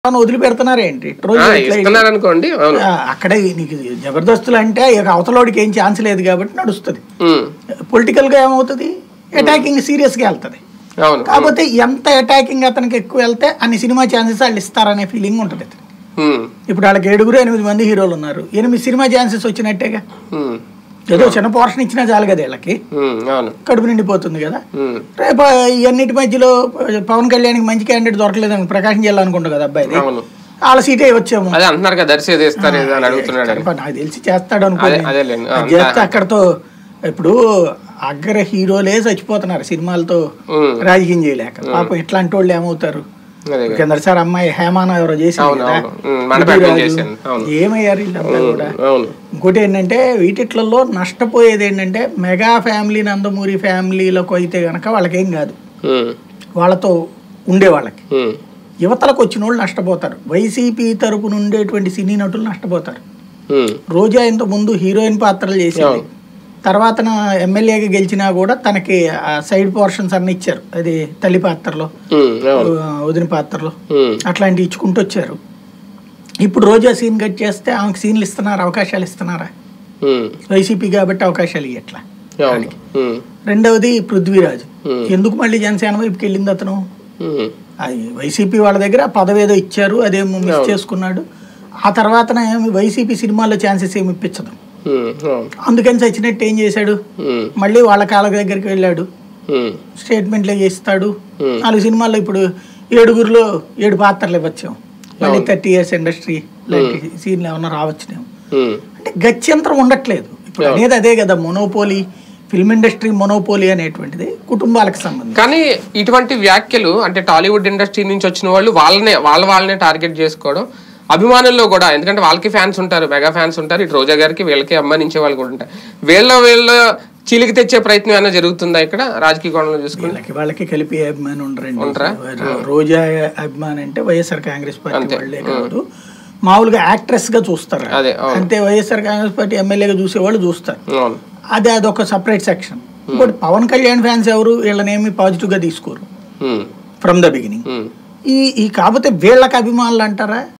అని వదిలిపెడుతున్నారేంటి ఆ, రోజు ఇట్లా ఇస్తున్నారు అనుకోండి అవును ఆ, అక్కడే నీకు జబర్దస్తులు అంటే ఇక అవతలోడికి ఏం ఛాన్స్ లేదు కాబట్టి నడుస్తుంది ఉమ్, పొలిటికల్ గా ఏమవుతుంది అటాకింగ్ సీరియస్ గా వెళ్తుంది అవును కాకపోతే ఎంత అటాకింగ్ అతనికి ఎక్కువ వెళ్తే అన్ని సినిమా ఛాన్సెస్ వాళ్ళు ఇస్తారనే ఫీలింగ్ ఉంటుంది అతనికి. ఉమ్, ఇప్పుడు వాళ్ళకి ఏడుగురు ఎనిమిది మంది హీరోలు ఉన్నారు ఎనిమిది సినిమా ఛాన్సెస్ వచ్చినట్టేగా ఉమ్, ఏదో చిన్న పోర్షన్ ఇచ్చినా చాలు కదా వీళ్ళకి ఉమ్, అవును కడుపు నిండిపోతుంది కదా ఉమ్, రేపు ఇవన్నిటి మధ్యలో పవన్ కళ్యాణ్కి మంచి క్యాండిడేట్ దొరకలేదని ప్రకాశం జిల్లా అనుకుంటా కదా అబ్బాయిది అవును వాళ్ళ సీటే వచ్చేమో అదే అంటున్నారు కదా దర్శి ఏదో ఇస్తారు ఏదో అని అడుగుతున్నాడు అని. కనుక నాకు తెలిసి చేస్తాడు అనుకో అదే- అదేలేండి. ఆ, అది చేస్తే అక్కడతో ఇప్పుడు అగ్ర హీరోలే చచ్చిపోతున్నారు సినిమాలతో ఉమ్, రాజకీయం చేయలేక పాపం ఇట్లాంటి వాళ్ళు ఏమవుతారు అదే కదా. కిందసారి అమ్మాయి హేమాన ఎవరో చేసింది అవును కదా అవును ఉమ్, మండపేట రాజు. చేశాను అవును ఏమయ్యారు వీళ్ళంతా కూడా అవును ఇంకోటి ఏంటంటే వీటిట్లలో నష్టపోయేది ఏంటంటే మెగా ఫ్యామిలీ నందమూరి ఫ్యామిలీలకు అయితే గనక వాళ్ళకేం కాదు ఉమ్, వాళ్ళతో ఉండే వాళ్ళకి ఉమ్, యువతలకు వచ్చిన వాళ్ళు నష్టపోతారు వైసీపీ తరపున ఉండేటువంటి సినీ నటులు నష్టపోతారు ఉమ్, రోజా ఇంత ముందు హీరోయిన్ పాత్రలు చేసింది తర్వాత ఎమ్మెల్యేగా గెలిచినా కూడా తనకి ఆ సైడ్ పోర్షన్స్ అన్ని ఇచ్చారు అది తల్లి పాత్రలో ఉమ్, అవును ఆ, వదిన పాత్రలో ఉమ్, అట్లాంటివి ఇచ్చుకుంటూ వచ్చారు ఇప్పుడు రోజా సీన్ కట్ చేస్తే ఆమెకు సీన్లు ఇస్తున్నారు అవకాశాలు ఇస్తున్నారా ఉమ్, వైసీపీ కాబట్టి అవకాశాలు ఇవ్వట్లా అవును ఉమ్, రెండవది పృథ్వీరాజు Hmm. ఎందుకు మళ్ళీ జనసేన వైపుకి వెళ్ళింది అతను ఉమ్, అది వైసీపీ వాళ్ళ దగ్గర పదవి ఏదో ఇచ్చారు అదేమో మిస్ చేసుకున్నాడు ఆ తర్వాత ఏమి వైసీపీ సినిమాల్లో ఛాన్సెస్ ఏమి ఇప్పించదు ఉమ్, అవును అందుకని చచ్చినట్టు ఏం చేశాడు ఉమ్, మళ్ళీ వాళ్ళ కాళ్ళ దగ్గరికి వెళ్ళాడు ఉమ్, స్టేట్మెంట్లు చేస్తాడు Hmm. లాంటి సినిమాల్లో ఇప్పుడు ఏడుగురిలో ఏడు పాత్రలు ఇవ్వచ్చు మళ్ళీ థర్టీ ఇయర్స్ ఇండస్ట్రీ లాంటి సీన్లు ఏమన్నా రావచ్చునేమో ఉమ్, అంటే గత్యంతరం ఉండట్లేదు ఇప్పుడు అనేది అదే కదా మొనోపోలీ ఫిల్మ్ ఇండస్ట్రీ మొనోపోలీ అనేటువంటిది కుటుంబాలకు సంబంధించి కానీ ఇటువంటి వ్యాఖ్యలు అంటే టాలీవుడ్ ఇండస్ట్రీ నుంచి వచ్చిన వాళ్ళు వాళ్ళనే వాళ్ళ వాళ్ళనే టార్గెట్ చేసుకోవడం అభిమానుల్లో కూడా ఎందుకంటే వాళ్ళకి ఫ్యాన్స్ ఉంటారు మెగా ఫ్యాన్స్ ఉంటారు ఇటు రోజా గారికి వీళ్ళకి అమ్మానించే వాళ్ళు కూడా ఉంటారు వీళ్ళ వీళ్ళ చీలికి తెచ్చే ప్రయత్నం ఏమైనా జరుగుతుందా ఇక్కడ రాజకీయ కోణంలో చూసుకుంటే వీళ్ళకి వాళ్ళకి కలిపి అభిమాని ఉండరండి ఉండరా? రోజా అభిమాని అంటే వైఎస్ఆర్ కాంగ్రెస్ పార్టీ వాళ్ళే కాదు మామూలుగా యాక్ట్రెస్ గా చూస్తారు అదే, అవును. అంతే వైఎస్ఆర్ కాంగ్రెస్ పార్టీ ఎమ్మెల్యేగా చూసేవాళ్ళు చూస్తారు అవును అది అదొక సపరేట్ సెక్షన్ ఇంకోటి పవన్ కళ్యాణ్ ఫ్యాన్స్ ఎవరు వీళ్ళనేమి పాజిటివ్ గా తీసుకోరు um, from the beginning um, ఈ ఈ కాకపోతే వీళ్ళకి అభిమానులు అంటారా